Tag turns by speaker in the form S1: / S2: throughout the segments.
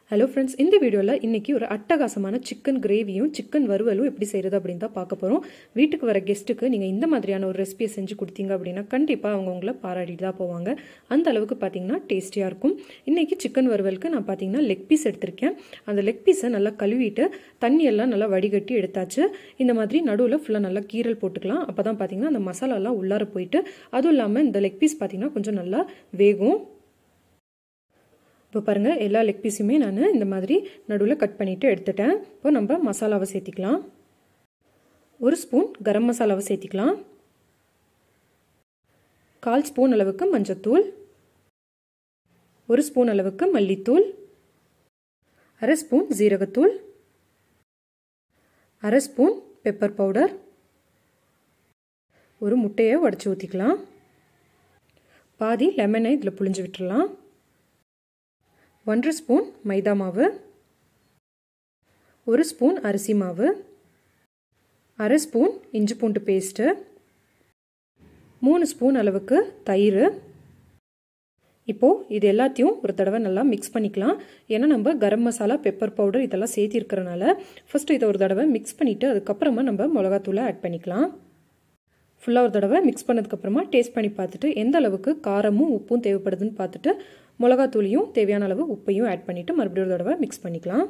S1: hello friends இந்த வீடியோவில் இன்றைக்கி ஒரு அட்டகாசமான சிக்கன் கிரேவியும் சிக்கன் வறுவலும் எப்படி செய்கிறது அப்படின்னு தான் பார்க்க போகிறோம் வீட்டுக்கு வர கெஸ்ட்டுக்கு நீங்கள் இந்த மாதிரியான ஒரு ரெசிபியை செஞ்சு கொடுத்தீங்க அப்படின்னா கண்டிப்பாக அவங்க உங்களை பாராட்டிட்டு தான் போவாங்க அந்த அளவுக்கு பார்த்தீங்கன்னா டேஸ்டியாக இருக்கும் இன்றைக்கி சிக்கன் வறுவலுக்கு நான் பார்த்தீங்கன்னா லெக் பீஸ் எடுத்திருக்கேன் அந்த லெக் பீஸை நல்லா கழுவிட்டு தண்ணியெல்லாம் நல்லா வடிகட்டி எடுத்தாச்சு இந்த மாதிரி நடுவில் ஃபுல்லாக நல்லா கீரல் போட்டுக்கலாம் அப்போ தான் பார்த்தீங்கன்னா அந்த மசாலாலாம் உள்ளார போயிட்டு அதுவும் இல்லாமல் இந்த லெக் பீஸ் பார்த்தீங்கன்னா கொஞ்சம் நல்லா வேகும் இப்போ பாருங்கள் எல்லா லெக் பீஸுமே நான் இந்த மாதிரி நடுவில் கட் பண்ணிவிட்டு எடுத்துட்டேன் இப்போ நம்ம மசாலாவை சேர்த்திக்கலாம் ஒரு ஸ்பூன் கரம் மசாலாவை சேர்த்திக்கலாம் கால் ஸ்பூன் அளவுக்கு மஞ்சத்தூள் ஒரு ஸ்பூன் அளவுக்கு மல்லித்தூள் அரை ஸ்பூன் ஜீரகத்தூள் அரை ஸ்பூன் பெப்பர் பவுடர் ஒரு முட்டையை உடச்சி ஊற்றிக்கலாம் பாதி லெமனை இதில் புழிஞ்சு விட்டுடலாம் ஒன்றரை ஸ்பூன் மைதா மாவு ஒரு ஸ்பூன் அரிசி மாவு அரை ஸ்பூன் இஞ்சி பூண்டு பேஸ்ட்டு மூணு ஸ்பூன் அளவுக்கு தயிர் இப்போது இது எல்லாத்தையும் ஒரு தடவை நல்லா மிக்ஸ் பண்ணிக்கலாம் ஏன்னா நம்ம கரம் மசாலா பெப்பர் பவுடர் இதெல்லாம் சேர்த்திருக்கிறனால ஃபஸ்ட்டு இதை ஒரு தடவை மிக்ஸ் பண்ணிவிட்டு அதுக்கப்புறமா நம்ம மிளகாத்தூளை ஆட் பண்ணிக்கலாம் ஃபுல்லாக ஒரு தடவை மிக்ஸ் பண்ணதுக்கப்புறமா டேஸ்ட் பண்ணி பார்த்துட்டு எந்த அளவுக்கு காரமும் உப்பும் தேவைப்படுதுன்னு பார்த்துட்டு மிளகாத்தூளியும் தேவையான அளவு உப்பையும் ஆட் பண்ணிவிட்டு மறுபடியும் ஒரு தடவை மிக்ஸ் பண்ணிக்கலாம்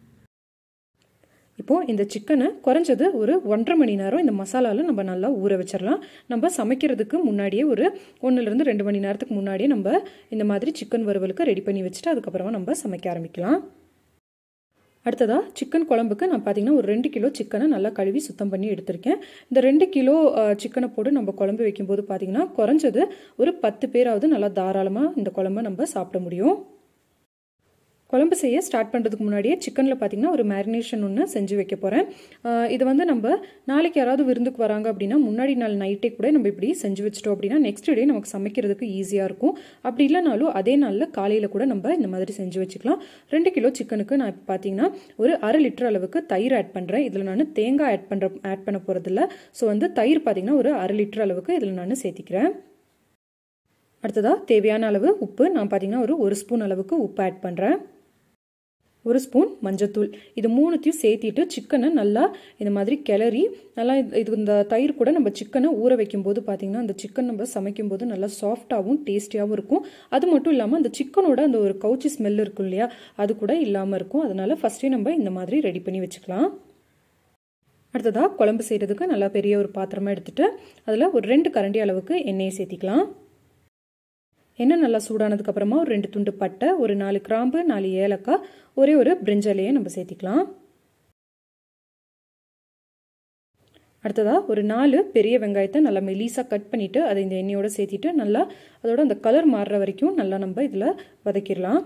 S1: இப்போது இந்த சிக்கனை குறைஞ்சது ஒரு ஒன்றரை மணி நேரம் இந்த மசாலாவில் நம்ம நல்லா ஊற வச்சிடலாம் நம்ம சமைக்கிறதுக்கு முன்னாடியே ஒரு ஒன்றுலேருந்து ரெண்டு மணி நேரத்துக்கு முன்னாடியே நம்ம இந்த மாதிரி சிக்கன் வறுவலுக்கு ரெடி பண்ணி வச்சுட்டு அதுக்கப்புறமா நம்ம சமைக்க ஆரம்பிக்கலாம் அடுத்ததாக சிக்கன் குழம்புக்கு நான் பார்த்தீங்கன்னா ஒரு ரெண்டு கிலோ சிக்கனை நல்லா கழுவி சுத்தம் பண்ணி எடுத்திருக்கேன் இந்த ரெண்டு கிலோ சிக்கனை போட்டு நம்ம குழம்பு வைக்கும்போது பார்த்தீங்கன்னா குறைஞ்சது ஒரு பத்து பேராவது நல்லா தாராளமாக இந்த குழம்பை நம்ம சாப்பிட முடியும் குழம்பு செய்ய ஸ்டார்ட் பண்ணுறதுக்கு முன்னாடியே சிக்கனில் பார்த்தீங்கன்னா ஒரு மேரினேஷன் ஒன்று செஞ்சு வைக்க போகிறேன் இது வந்து நம்ம நாளைக்கு யாராவது விருந்துக்கு வராங்க அப்படின்னா முன்னாடி நாள் நைட்டே கூட நம்ம இப்படி செஞ்சு வச்சிட்டோம் அப்படின்னா நெக்ஸ்ட் டே நமக்கு சமைக்கிறதுக்கு ஈஸியாக இருக்கும் அப்படி இல்லைனாலும் அதே நாளில் காலையில் கூட நம்ம இந்த மாதிரி செஞ்சு வச்சுக்கலாம் ரெண்டு கிலோ சிக்கனுக்கு நான் இப்போ பார்த்தீங்கன்னா ஒரு அரை லிட்டர் அளவுக்கு தயிர் ஆட் பண்ணுறேன் இதில் நான் தேங்காய் ஆட் பண்ணுற ஆட் பண்ண போகிறதில்ல ஸோ வந்து தயிர் பார்த்தீங்கன்னா ஒரு அரை லிட்டர் அளவுக்கு இதில் நான் சேர்த்திக்கிறேன் அடுத்ததாக தேவையான அளவு உப்பு நான் பார்த்தீங்கன்னா ஒரு ஒரு ஸ்பூன் அளவுக்கு உப்பு ஆட் பண்ணுறேன் ஒரு ஸ்பூன் மஞ்சத்தூள் இது மூணுத்தையும் சேர்த்திட்டு சிக்கனை நல்லா இந்த மாதிரி கிளறி நல்லா இது இந்த தயிர் கூட நம்ம சிக்கனை ஊற வைக்கும் போது பார்த்தீங்கன்னா அந்த சிக்கன் நம்ம சமைக்கும் போது நல்லா சாஃப்டாகவும் டேஸ்டியாகவும் இருக்கும் அது மட்டும் இல்லாமல் அந்த சிக்கனோட அந்த ஒரு கவுச்சி ஸ்மெல் இருக்கும் இல்லையா அது கூட இல்லாமல் இருக்கும் அதனால ஃபஸ்ட்டே நம்ம இந்த மாதிரி ரெடி பண்ணி வச்சுக்கலாம் அடுத்ததாக குழம்பு செய்கிறதுக்கு நல்லா பெரிய ஒரு பாத்திரமாக எடுத்துகிட்டு அதில் ஒரு ரெண்டு கரண்டி அளவுக்கு எண்ணெயை சேர்த்திக்கலாம் எண்ணெய் நல்லா சூடானதுக்கு அப்புறமா ஒரு ரெண்டு துண்டு பட்டை ஒரு நாலு கிராம்பு நாலு ஏலக்காய் ஒரே ஒரு பிரிஞ்சலையை நம்ம சேர்த்திக்கலாம் அடுத்ததாக ஒரு நாலு பெரிய வெங்காயத்தை நல்லா மெலீஸாக கட் பண்ணிவிட்டு அதை இந்த எண்ணெயோடு சேர்த்திட்டு நல்லா அதோட அந்த கலர் மாறுற வரைக்கும் நல்லா நம்ம இதில் வதக்கிடலாம்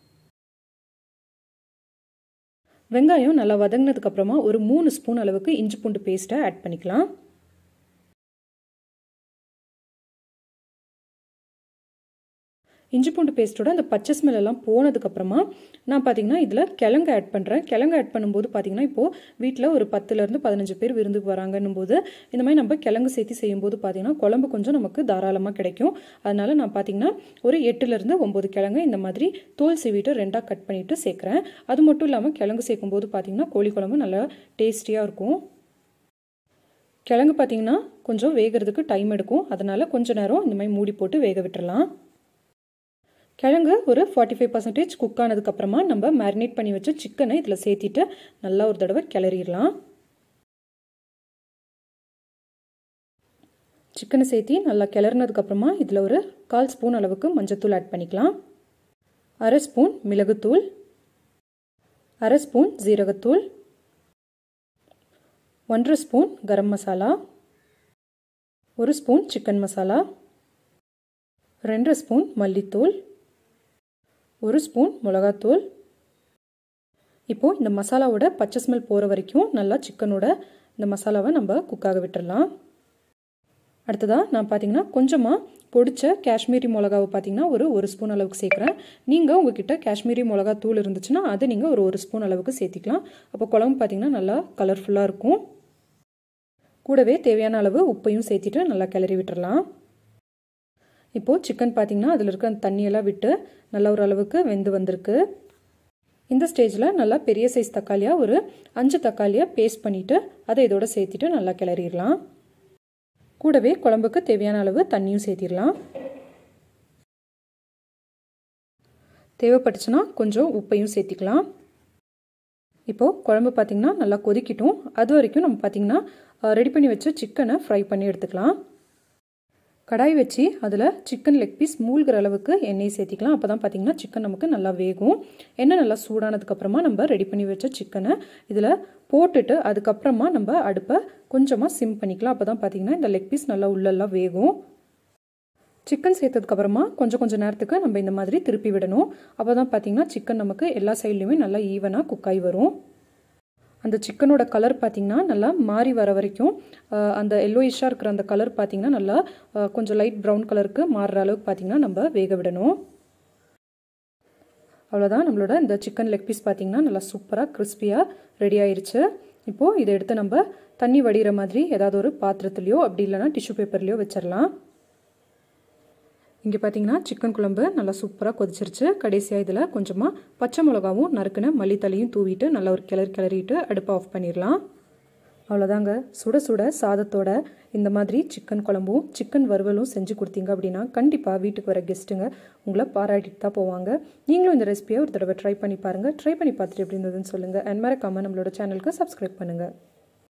S1: வெங்காயம் நல்லா வதங்கினதுக்கப்புறமா ஒரு மூணு ஸ்பூன் அளவுக்கு இஞ்சி பூண்டு பேஸ்ட்டை ஆட் பண்ணிக்கலாம் இஞ்சி பூண்டு பேஸ்ட்டோட அந்த பச்சை ஸ்மெல் எல்லாம் போனதுக்கப்புறமா நான் பார்த்தீங்கன்னா இதில் கிழங்கு ஆட் பண்ணுறேன் கிழங்கு ஆட் பண்ணும்போது பார்த்தீங்கன்னா இப்போது வீட்டில் ஒரு பத்துலேருந்து பதினஞ்சு பேர் விருந்துக்கு வராங்கன்னும் போது இந்த மாதிரி நம்ம கிழங்கு சேர்த்து செய்யும்போது பார்த்தீங்கன்னா குழம்பு கொஞ்சம் நமக்கு தாராளமாக கிடைக்கும் அதனால் நான் பார்த்தீங்கன்னா ஒரு எட்டுலேருந்து ஒம்பது கிழங்கு இந்த மாதிரி தோல் சீவிட்டு ரெண்டாக கட் பண்ணிவிட்டு சேர்க்குறேன் அது மட்டும் இல்லாமல் கிழங்கு சேர்க்கும்போது பார்த்தீங்கன்னா கோழி குழம்பு நல்லா டேஸ்டியாக இருக்கும் கிழங்கு பார்த்தீங்கன்னா கொஞ்சம் வேகிறதுக்கு டைம் எடுக்கும் அதனால் கொஞ்சம் நேரம் இந்த மாதிரி மூடி போட்டு வேக விட்டுறலாம் கிழங்கு ஒரு ஃபார்ட்டி ஃபைவ் பர்சன்டேஜ் குக் ஆனதுக்கப்புறமா நம்ம மேரினேட் பண்ணி வச்ச சிக்கனை இதில் சேர்த்திட்டு நல்லா ஒரு தடவை கிளறிடலாம் சிக்கனை சேர்த்தி நல்லா கிளறினதுக்கப்புறமா இதில் ஒரு கால் ஸ்பூன் அளவுக்கு மஞ்சத்தூள் ஆட் பண்ணிக்கலாம் அரை ஸ்பூன் மிளகுத்தூள் அரை ஸ்பூன் ஜீரகத்தூள் ஒன்றரை ஸ்பூன் கரம் மசாலா ஒரு ஸ்பூன் சிக்கன் மசாலா ரெண்டரை ஸ்பூன் மல்லித்தூள் ஒரு ஸ்பூன் மிளகாத்தூள் இப்போது இந்த மசாலாவோட பச்சை ஸ்மெல் போகிற வரைக்கும் நல்லா சிக்கனோட இந்த மசாலாவை நம்ம குக்காக விட்டுடலாம் அடுத்ததாக நான் பார்த்தீங்கன்னா கொஞ்சமாக பொடிச்ச காஷ்மீரி மிளகாவை பார்த்தீங்கன்னா ஒரு ஒரு ஸ்பூன் அளவுக்கு சேர்க்குறேன் நீங்கள் உங்ககிட்ட காஷ்மீரி மிளகா தூள் இருந்துச்சுன்னா அதை நீங்கள் ஒரு ஒரு ஸ்பூன் அளவுக்கு சேர்த்திக்கலாம் அப்போ குழம்பு பார்த்தீங்கன்னா நல்லா கலர்ஃபுல்லாக இருக்கும் கூடவே தேவையான அளவு உப்பையும் சேர்த்திட்டு நல்லா கிளறி விட்டுறலாம் இப்போது சிக்கன் பார்த்திங்கன்னா அதில் இருக்க அந்த தண்ணியெல்லாம் விட்டு நல்ல ஒரு அளவுக்கு வெந்து வந்திருக்கு இந்த ஸ்டேஜில் நல்லா பெரிய சைஸ் தக்காளியாக ஒரு அஞ்சு தக்காளியாக பேஸ்ட் பண்ணிவிட்டு அதை இதோட சேர்த்திட்டு நல்லா கிளறிடலாம் கூடவே குழம்புக்கு தேவையான அளவு தண்ணியும் சேர்த்திடலாம் தேவைப்பட்டுச்சுன்னா கொஞ்சம் உப்பையும் சேர்த்திக்கலாம் இப்போது குழம்பு பார்த்திங்கன்னா நல்லா கொதிக்கட்டும் அது வரைக்கும் நம்ம பார்த்திங்கன்னா ரெடி பண்ணி வச்ச சிக்கனை ஃப்ரை பண்ணி எடுத்துக்கலாம் கடாய் வச்சு அதில் சிக்கன் லெக் பீஸ் மூழ்கிற அளவுக்கு எண்ணெய் சேர்த்திக்கலாம் அப்போ தான் பார்த்திங்கன்னா சிக்கன் நமக்கு நல்லா வேகும் எண்ணெய் நல்லா சூடானதுக்கப்புறமா நம்ம ரெடி பண்ணி வச்ச சிக்கனை இதில் போட்டுட்டு அதுக்கப்புறமா நம்ம அடுப்பை கொஞ்சமாக சிம் பண்ணிக்கலாம் அப்போ தான் பார்த்திங்கன்னா இந்த லெக் பீஸ் நல்லா உள்ளெல்லாம் வேகும் சிக்கன் சேர்த்ததுக்கப்புறமா கொஞ்சம் கொஞ்சம் நேரத்துக்கு நம்ம இந்த மாதிரி திருப்பி விடணும் அப்போ தான் பார்த்திங்கன்னா சிக்கன் நமக்கு எல்லா சைட்லேயுமே நல்லா ஈவனாக குக்காய் வரும் அந்த சிக்கனோட கலர் பார்த்திங்கன்னா நல்லா மாறி வர வரைக்கும் அந்த எல்லோயிஷாக இருக்கிற அந்த கலர் பார்த்திங்கன்னா நல்லா கொஞ்சம் லைட் ப்ரௌன் கலருக்கு மாறுற அளவுக்கு பார்த்திங்கன்னா நம்ம வேக விடணும் அவ்வளோதான் நம்மளோட இந்த சிக்கன் லெக் பீஸ் பார்த்திங்கன்னா நல்லா சூப்பராக கிறிஸ்பியாக ரெடி ஆயிடுச்சு இப்போது இதை எடுத்து நம்ம தண்ணி வடிகிற மாதிரி ஏதாவது ஒரு பாத்திரத்துலையோ அப்படி இல்லைனா டிஷ்யூ பேப்பர்லேயோ வச்சிடலாம் இங்கே பார்த்தீங்கன்னா சிக்கன் குழம்பு நல்லா சூப்பராக கொதிச்சிருச்சு கடைசியாக இதில் கொஞ்சமாக பச்சை மிளகாவும் நறுக்குன மல்லித்தலையும் தூவிட்டு நல்லா ஒரு கிளறி கிளறிட்டு அடுப்பை ஆஃப் பண்ணிடலாம் அவ்வளோதாங்க சுட சுட சாதத்தோட இந்த மாதிரி சிக்கன் குழம்பும் சிக்கன் வறுவலும் செஞ்சு கொடுத்தீங்க அப்படின்னா கண்டிப்பாக வீட்டுக்கு வர கெஸ்ட்டுங்க உங்களை பாராட்டிட்டு தான் போவாங்க நீங்களும் இந்த ரெசிபியை ஒரு தடவை ட்ரை பண்ணி பாருங்கள் ட்ரை பண்ணி பார்த்துட்டு எப்படி இருந்ததுன்னு சொல்லுங்கள் அண்ட் மறக்காமல் நம்மளோட சேனலுக்கு சப்ஸ்கிரைப் பண்ணுங்கள்